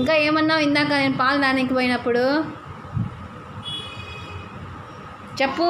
ఇంకా ఏమన్నావు ఇందాక నేను పాలు దానికి పోయినప్పుడు చెప్పు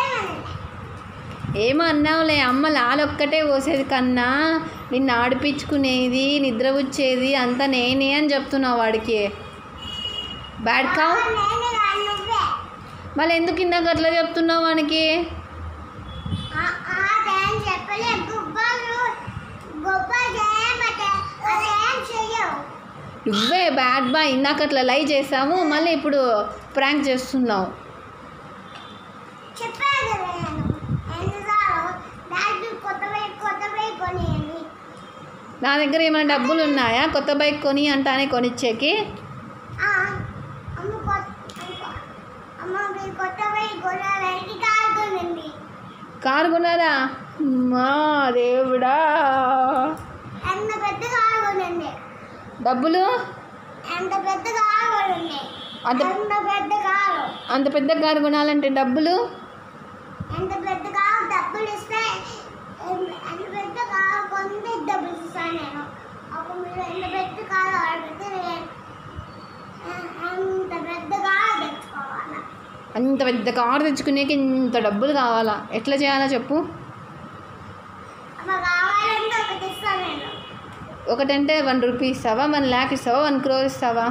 ఏమో అన్నావులే అమ్మ లాలొక్కటే పోసేది కన్నా నిన్ను ఆడిపించుకునేది నిద్ర వచ్చేది అంతా నేనే అని చెప్తున్నావు వాడికి బ్యాడ్ కావ్ నేనే కాదు నువ్వే మళ్ళీ ఎందుకు ఇందాక అట్లా చెప్తున్నావు వానికి ఆ- అదేం చెప్పలే గుబ్బలు గొప్ప చేయమంటే అదేం చెయ్యవు నువ్వే బ్యాడ్ బాయ్ ఇందాక అట్లా లై చేసావు మళ్ళీ ఇప్పుడు ప్రాంక్ చేస్తున్నావు చెప్పాను కదా నేను ఎన్నిసార్లు బ్యాగ్ కొత్త బైక్ కొత్త బైక్ కొనియండి నా దగ్గర ఏమైనా డబ్బులు ఉన్నాయా కొత్త బైక్ కొని అంటానే కొనిచ్చేకి ఆ, అమ్మ కొత్త అమ్మ మీరు కొత్త బైక్ కొనాలని కారు కొనండి కారు కొన్నారా మా దేవుడా ఎంత పెద్ద కారు కొనండి డబ్బులు ఎంత పెద్ద కారు కొనండి అంత ఎంత పెద్ద కారు అంత పెద్ద కారు కొనాలంటే డబ్బులు ఎంత పెద్ద కారు డబ్బులు ఇస్తే ఎం- ఎంత పెద్ద కారు కొంటే డబ్బులు ఇస్తాను నేను అప్పుడు మీరు ఎంత పెద్ద కారు ఆర్డర్ పెడితే నేను ఆ, అంత పెద్ద కారు తెచ్చుకోవాలి అంత పెద్ద కారు తెచ్చుకునేకి ఇంత డబ్బులు కావాలా ఎట్లా చేయాలో చెప్పు అమ్మ కావాలంటే ఒకటి ఇస్తాను నేను ఒకటంటే వన్ రూపీ ఇస్తావా వన్ ల్యాక్ ఇస్తావా వన్ క్రోర్ ఇస్తావా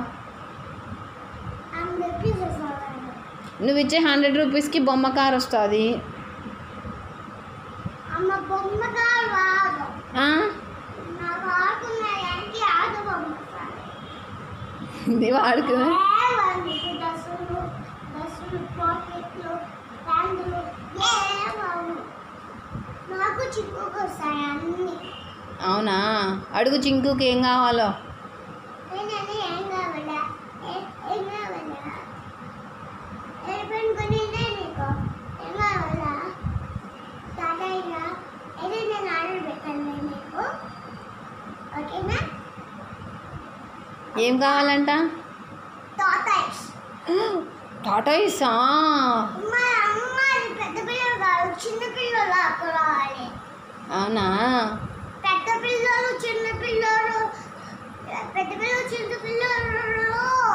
అంత రూపీస్ ఇస్తాను నువ్వు ఇచ్చే హండ్రెడ్ రూపీస్కి బొమ్మ కారు వస్తుంది అమ్మ బొమ్మ కారు రాదు ఆ? నాకు ఆడుకున్నాయంటే ఆడు బొమ్మ కారు ఇది వాడుకున్నా ఏవండి డ్రెస్సులు డ్రెస్సులు పాకెట్లు ప్యాంటులు ఏమవు నాకు చిక్కుకు వస్తాయి అన్నీ అవునా అడుగు చింకుకి ఏం కావాలో నేను ఏం కావాలా ఏ- ఏం కావాలా ఎయిర్పెన్ కొనిందే నీకు ఏం కావాలా తాతయ్య ఇది నేను ఆర్డర్ పెట్టాను నీకు ఓకేనా ఏం కావాలంట తాతయ్య టాటాయిసా అమ్మ అమ్మ అది పెద్ద పిల్లలు కాదు చిన్న పిల్లలు అక్కడ రావాలి అవునా పెద్ద పిల్లలు చిన్న పిల్లలు పెద్ద పిల్లలు చిన్న పిల్లలు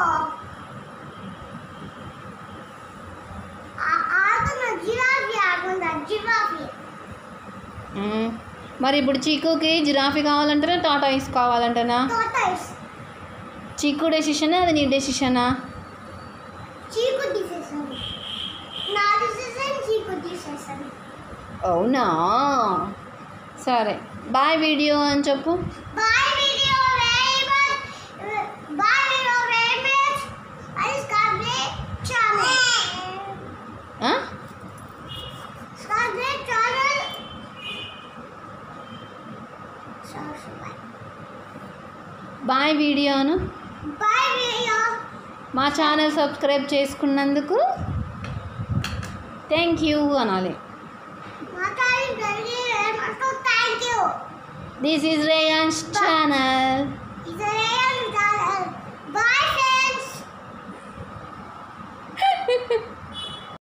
ఆ- ఆడుతున్న జిరాఫీ ఆడుకుందా జిరాఫీ మ్మ్. మరి ఇప్పుడు చీకుకి జిరాఫీ కావాలంటేనా టాటాయిస్ కావాలంటేనా తాతయ్య చీకు డెసిషనా అది నీ డెసిషనా చీకు తీసేసాను నా తీసేసాను చీకు తీసేసాను అవునా సరే బాయ్ వీడియో అని చెప్పు bye video very much bye video very much I subscribe channel ఆ? సబ్స్క్రైబ్ ఛానల్ సబ్స్క్రైబ్ బాయ్ వీడియోను బాయ్ వీడియో మా ఛానల్ సబ్స్క్రైబ్ చేసుకున్నందుకు థ్యాంక్ యూ అనాలి మాట్లాడి very much thank you this is రేయాన్స్ ఛానల్ ఇది ఛానల్ బాయ్ ఫ్రెండ్స్